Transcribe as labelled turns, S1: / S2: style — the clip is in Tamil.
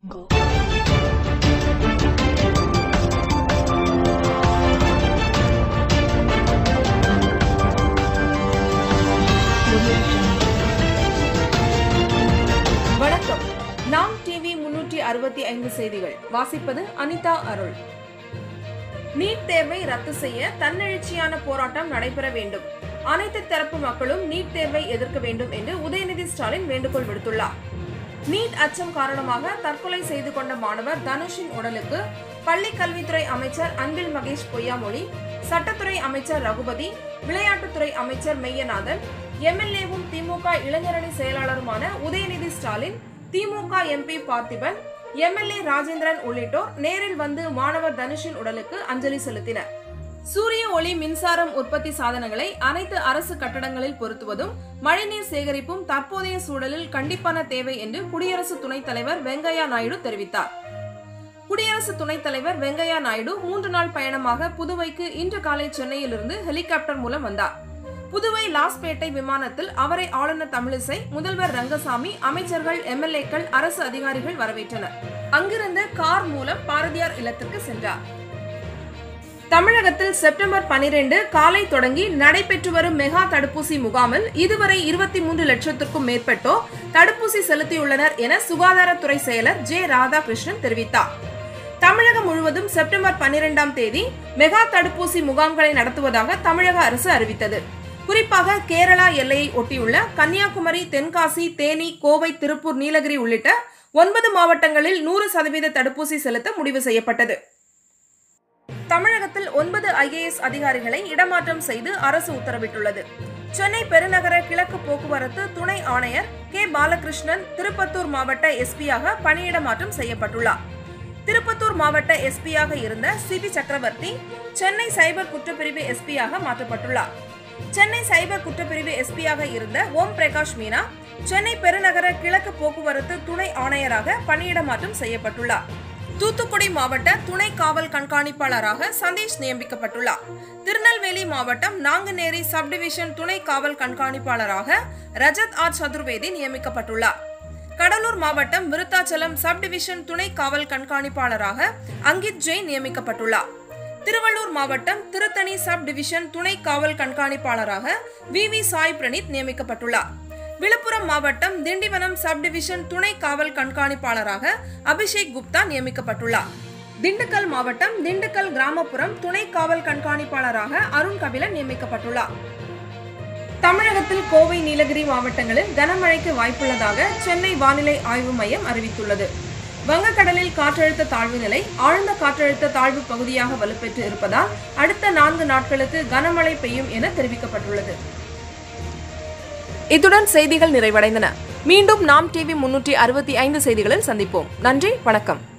S1: வணக்கம் நாம் டிவி முன்னூற்றி அறுபத்தி ஐந்து செய்திகள் வாசிப்பது அனிதா அருள் நீட் தேர்வை ரத்து செய்ய தன்னெழுச்சியான போராட்டம் நடைபெற வேண்டும் அனைத்து தரப்பு மக்களும் நீட் தேர்வை எதிர்க்க வேண்டும் என்று உதயநிதி ஸ்டாலின் வேண்டுகோள் விடுத்துள்ளார் நீட் அச்சம் காரணமாக தற்கொலை செய்து கொண்ட மாணவர் தனுஷின் உடலுக்கு பள்ளி கல்வித்துறை அமைச்சர் அன்பில் மகேஷ் பொய்யாமொழி சட்டத்துறை அமைச்சர் ரகுபதி விளையாட்டுத்துறை அமைச்சர் மெய்யநாதன் எம்எல்ஏவும் திமுக இளைஞரணி செயலாளருமான உதயநிதி ஸ்டாலின் திமுக எம்பி பார்த்திபன் எம்எல்ஏ ராஜேந்திரன் உள்ளிட்டோர் நேரில் வந்து மாணவர் தனுஷின் உடலுக்கு அஞ்சலி செலுத்தினர் சூரிய ஒளி மின்சாரம் உற்பத்தி சாதனங்களை அனைத்து அரசு கட்டடங்களில் பொருத்துவதும் மழைநீர் சேகரிப்பும் தற்போதைய சூழலில் கண்டிப்பான தேவை என்று குடியரசு துணைத் தலைவர் வெங்கையா நாயுடு தெரிவித்தார் குடியரசு துணைத் தலைவர் வெங்கையா நாயுடு மூன்று நாள் பயணமாக புதுவைக்கு இன்று காலை சென்னையிலிருந்து ஹெலிகாப்டர் மூலம் வந்தார் புதுவை லாஸ்பேட்டை விமானத்தில் அவரை ஆளுநர் தமிழிசை முதல்வர் ரங்கசாமி அமைச்சர்கள் எம்எல்ஏக்கள் அரசு அதிகாரிகள் வரவேற்றனர் அங்கிருந்து கார் மூலம் பாரதியார் இல்லத்திற்கு சென்றார் தமிழகத்தில் செப்டம்பர் 12 காலை தொடங்கி நடைபெற்று வரும் மெகா தடுப்பூசி முகாமில் இதுவரை இருபத்தி மூன்று லட்சத்திற்கும் மேற்பட்டோர் தடுப்பூசி செலுத்தியுள்ளனர் என சுகாதாரத்துறை செயலர் ஜே ராதாகிருஷ்ணன் தெரிவித்தார் தமிழகம் முழுவதும் செப்டம்பர் 12ஆம் தேதி மெகா தடுப்பூசி முகாம்களை நடத்துவதாக தமிழக அரசு அறிவித்தது குறிப்பாக கேரளா எல்லையை ஒட்டியுள்ள கன்னியாகுமரி தென்காசி தேனி கோவை திருப்பூர் நீலகிரி உள்ளிட்ட ஒன்பது மாவட்டங்களில் நூறு சதவீத தடுப்பூசி செலுத்த முடிவு செய்யப்பட்டது தமிழகத்தில் ஒன்பது ஐஏஎஸ் அதிகாரிகளை இடமாற்றம் செய்து அரசு உத்தரவிட்டுள்ளது சென்னை பெருநகர கிழக்கு போக்குவரத்து துணை ஆணையர் கே பாலகிருஷ்ணன் திருப்பத்தூர் மாவட்ட எஸ்பியாக பணியிடமாற்றம் செய்யப்பட்டுள்ளார் திருப்பத்தூர் மாவட்ட எஸ்பியாக இருந்த சிபி சக்கரவர்த்தி சென்னை சைபர் குற்றப்பிரிவு எஸ்பியாக மாற்றப்பட்டுள்ளார் சென்னை சைபர் குற்றப்பிரிவு எஸ்பியாக இருந்த ஓம் பிரகாஷ் மீனா சென்னை பெருநகர கிழக்கு போக்குவரத்து துணை ஆணையராக பணியிடமாற்றம் செய்யப்பட்டுள்ளார் தூத்துக்குடி மாவட்ட துணை காவல் கண்காணிப்பாளராக சந்தீஷ் நியமிக்கப்பட்டுள்ளார் திருநெல்வேலி மாவட்டம் நாங்குநேரி சப்டிவிஷன் துணை காவல் கண்காணிப்பாளராக ரஜத் ஆர் சதுர்வேதி நியமிக்கப்பட்டுள்ளார் கடலூர் மாவட்டம் விருத்தாச்சலம் சப்டிவிஷன் துணை காவல் கண்காணிப்பாளராக அங்கித் ஜெயின் நியமிக்கப்பட்டுள்ளார் திருவள்ளூர் மாவட்டம் திருத்தணி சப் டிவிஷன் துணை காவல் கண்காணிப்பாளராக வி வி சாய் பிரணீத் நியமிக்கப்பட்டுள்ளார் விழுப்புரம் மாவட்டம் திண்டிவனம் சப் டிவிஷன் துணை காவல் கண்காணிப்பாளராக அபிஷேக் குப்தா நியமிக்கப்பட்டுள்ளார் திண்டுக்கல் மாவட்டம் திண்டுக்கல் கிராமப்புறம் துணை காவல் கண்காணிப்பாளராக அருண் கபிலன் நியமிக்கப்பட்டுள்ளார் தமிழகத்தில் கோவை நீலகிரி மாவட்டங்களில் கனமழைக்கு வாய்ப்புள்ளதாக சென்னை வானிலை ஆய்வு மையம் அறிவித்துள்ளது வங்கக்கடலில் காற்றழுத்த தாழ்வு நிலை ஆழ்ந்த காற்றழுத்த தாழ்வு பகுதியாக வலுப்பெற்று இருப்பதால் அடுத்த நான்கு நாட்களுக்கு கனமழை பெய்யும் என தெரிவிக்கப்பட்டுள்ளது இத்துடன் செய்திகள் நிறைவடைந்தன மீண்டும் நாம் டிவி முன்னூற்றி அறுபத்தி ஐந்து செய்திகளில் சந்திப்போம் நன்றி வணக்கம்